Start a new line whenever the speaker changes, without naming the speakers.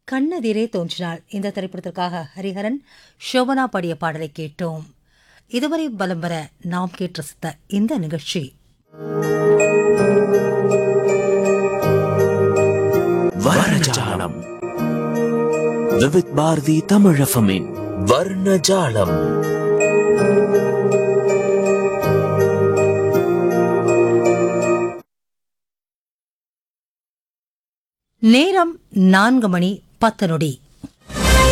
கண்ணெதிரே தோன்றினாள் இந்த திரைப்படத்திற்காக ஹரிஹரன் ஷோபனா பாடிய பாடலை கேட்டோம் இதுவரை பலம் வர நாம் கேட்டு ரசித்த இந்த நிகழ்ச்சி
வர்ணஜாலம் விவித் பாரதி தமிழஃபமின் வர்ணஜாலம்
நேரம் நான்கு மணி பத்து நொடி